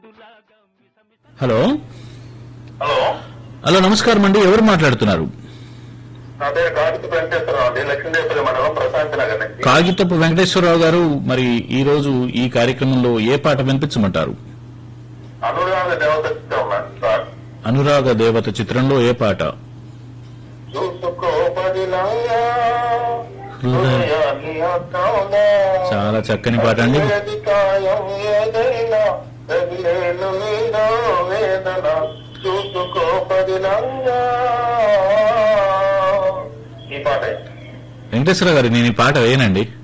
Hello hello hello నమస్కారం అండి ఎవరు మాట్లాడుతున్నారు నా పేరు కార్తిక్ వెంకటేశ్వరరావు అండి లక్ష్మీదేవపల్లి మండలం ప్రశాంతి నగర్ నుంచి కాగితపు వెంకటేశ్వరరావు గారు మరి ఈ రోజు ఈ కార్యక్రమంలో ఏ పాట వినిపించమంటారు అనురాగ దేవత చిత్రం మ్యామ్ సార్ అనురాగ దేవత చిత్రంలో ఏ పాట చూసుకో పదిలాగా హృదయ- హృదయాన్ని అద్దాలా. చాలా చక్కని పాట అండి ఏది కాయం ఏదైనా తగిలేను నీలో వేదన చూసుకో పదిలాగా ఈ పాటే వెంకటేశ్వరరావు గారు నేను ఈ పాట వేయనండి